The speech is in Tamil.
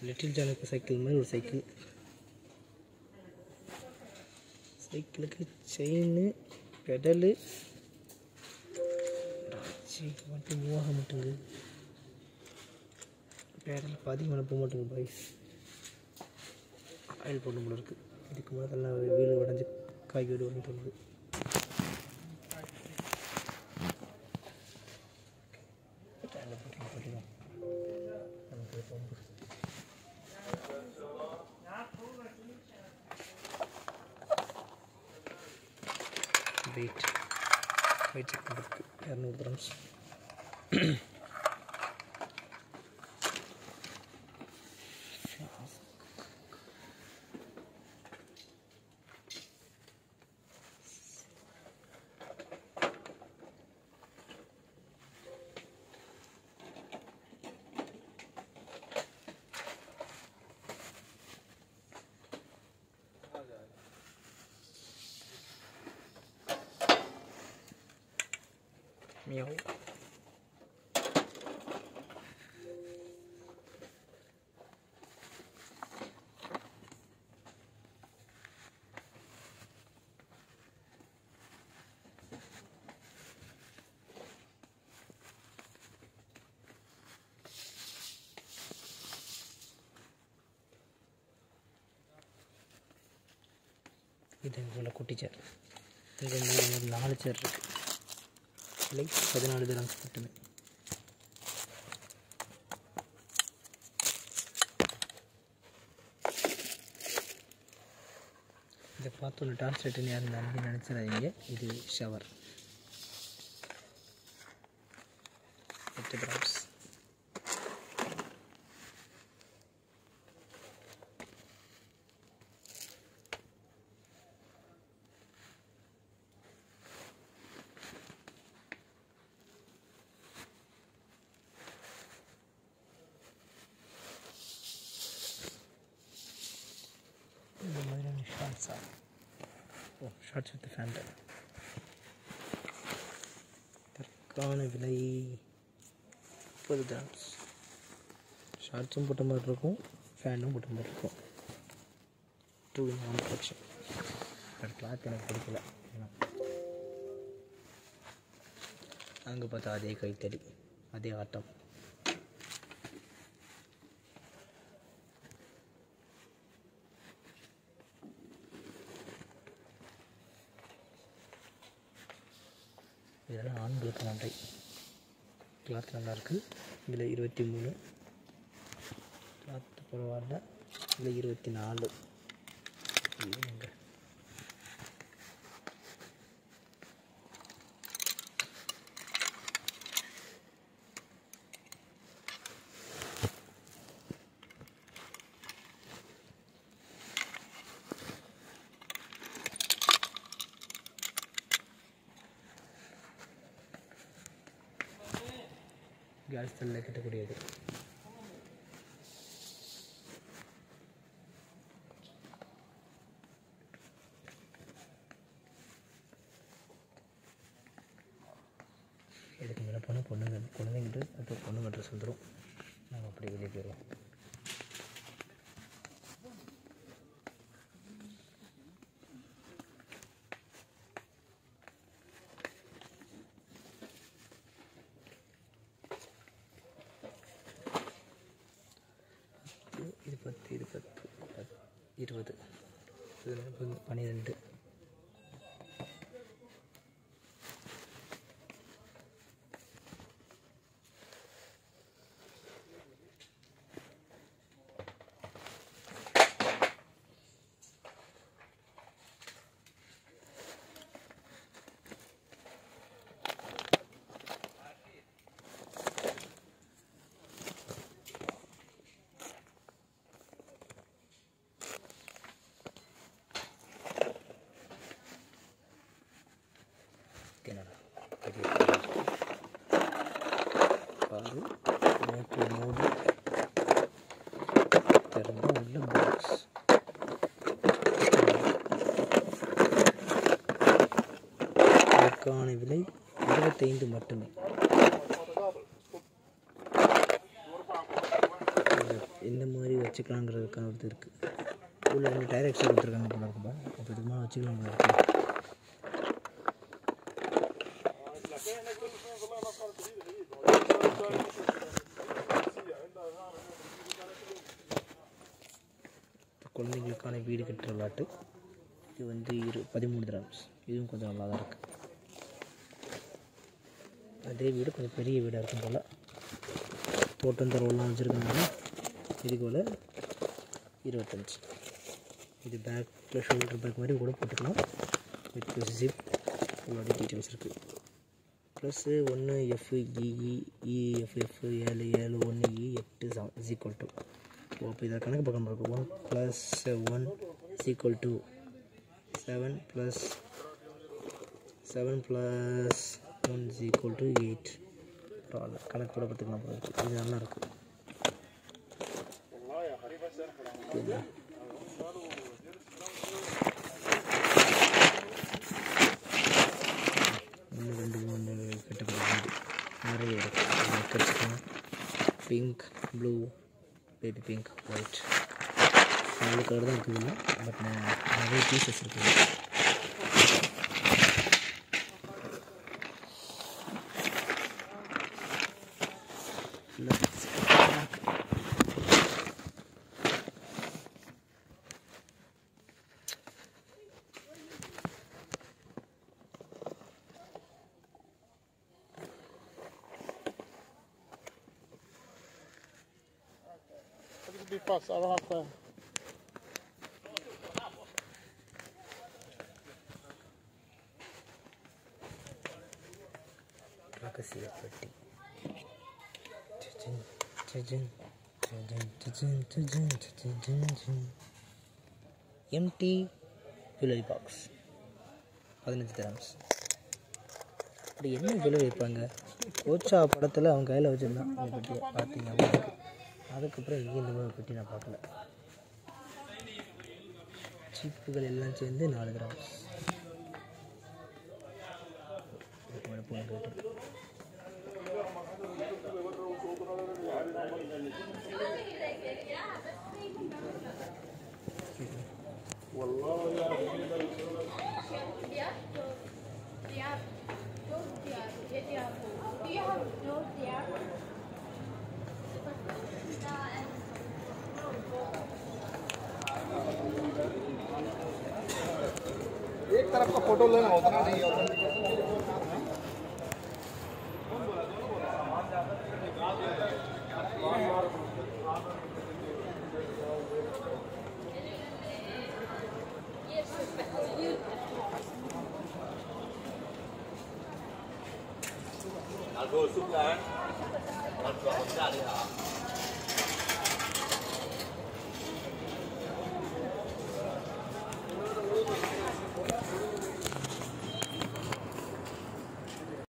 லிட்டில் ஜானுக்கு சைக்கிள் மாதிரி ஒரு சைக்கிள் சைக்கிளுக்கு செயின் பெடலு மட்டும் மூவ் ஆக மாட்டேங்குது பேடல் பாதி மேலே போக மாட்டேங்குது பாய்ஸ் ஆயில் போட்டு போல இருக்குது இதுக்கு முதல்ல வீடு உடஞ்சி காய் வீடு வந்து தோணுது ஸ்டாண்டில் போட்டு போட்டுக்கலாம் நமக்கு பம்பு வெயிட் வெயிட் செக் பண்ணுறதுக்கு இரநூறு கிராம்ஸ் மியாவ் இது உள்ள குட்டி சேர் இங்கே மூணு நாலு சேர் இருக்குது விலை பதினாலு திரம்ஸ் மட்டுமே இதை பார்த்து ஒரு டிரான்ஸ்லேட்டர் யாரும் நம்பி நினச்சிடாதீங்க இது ஷவர் எட்டு கிராம்ஸ் இந்த மாதிரியான ஷார்ட்ஸா ஓ ஷார்ட்ஸ் வித் ஃபேண்ட் தற்கான விலை முப்பது கிராம்ஸ் ஷார்ட்ஸும் போட்ட மாதிரி இருக்கும் ஃபேண்டும் போட்ட மாதிரி இருக்கும் two in one collection but cloth எனக்கு பிடிக்கல அங்கே பார்த்தா அதே கைத்தடி அதே ஆட்டம் இதெல்லாம் ஆண்களுக்கு நன்றை கிளாத் நல்லாயிருக்கு இதில் இருபத்தி மூணு கிளாத் பரவாயில்ல இதில் இருபத்தி நாலு இது எங்க கேர்ள்ஸ் தண்ணில் கட்டக்கூடியது இதுக்கு மேலே போனால் பொண்ணுங்க குழந்தைங்கிட்ட அப்புறம் பொண்ணுங்க ட்ரெஸ் வந்துடும் நாங்கள் அப்படி வெளியே போயிடுவோம் பத்து இது பத்து இது பத்து பத் இருபது இது பத்து, பன்னிரெண்டு ஓகேண்ணா பெரிய பாரு நோட்டு மூடி திறந்து உள்ள பாக்ஸ் இதற்கான விலை இருபத்தைந்து மட்டுமே இது இந்த மாதிரி ஒரு வச்சுக்கலாங்கிறதுக்கான இது இருக்குது உள்ள வந்து டயர் எக்ஸ்ட்ரா கொடுத்துருக்காங்க போல இருக்குப்பா அப்போ இதுக்கு மேலே வச்சுக்கலாம் போல இருக்கு குழந்தைங்களுக்கான வீடு கட்டுற விளாட்டு இது வந்து இரு பதிமூணு கிராம்ஸ் இதுவும் கொஞ்சம் நல்லா தான் இருக்குது அதே வீடு கொஞ்சம் பெரிய வீடாக இருக்கும் போல் தோட்டம் தரவெல்லாம் வச்சுருக்கனால இதுக்கு போல் இருபத்தஞ்சி இது பேக்கில் ஷோல்டர் பேக் மாதிரி கூட போட்டுக்கலாம் வித் ஜிப் உங்களோட டீட்டெயில்ஸ் இருக்குது ப்ளஸ்ஸு ஒன்று எஃப் இஇ இஎஃப் எஃப் ஏழு ஏழு ஒன்று இ எட்டு செவன் இஸ் ஈக்குவல் டு ஓ அப்போ இதை கணக்கு பக்கம் இருக்கும் one plus one is equal to seven plus seven plus one is equal to eight பரவாயில்ல கணக்கு கூட பார்த்துக்கலாம் போல இருக்கு இது நல்லா இருக்குது ஒன்று ரெண்டு மூணு கட்டப்படுது நிறைய இருக்குது கடிச்சிக்கலாம் pink blue baby pink white நாலு கலர் தான் இருக்குதுல்ல பட் நிறைய பீசஸ் இருக்குது It'll be fast. I don't have time. ரகசிய பெட்டி Sajan, Sajan, Sajan, Sajan, Sajan, Sajan, Sajan, Sajan. Empty jewellery box பதினஞ்சு கிராம்ஸ் அப்படி என்ன ஜுவல்லரி வைப்பாங்க கோச்சா படத்தில் அவன் கையில் வச்சுருந்தான் அந்த பெட்டியை பார்த்தீங்க அப்படின்னு அதுக்கப்புறம் எங்கேயும் இந்த மாதிரி பெட்டி நான் பார்க்கல சீப்புகள் எல்லாம் சேர்ந்து நாலு கிராம்ஸ் இதுக்கு மேலே போன கேட்டு एक तरफ का फोटो लेना उतना नहीं होता Algo xúc lá. Còn còn ra đi hả?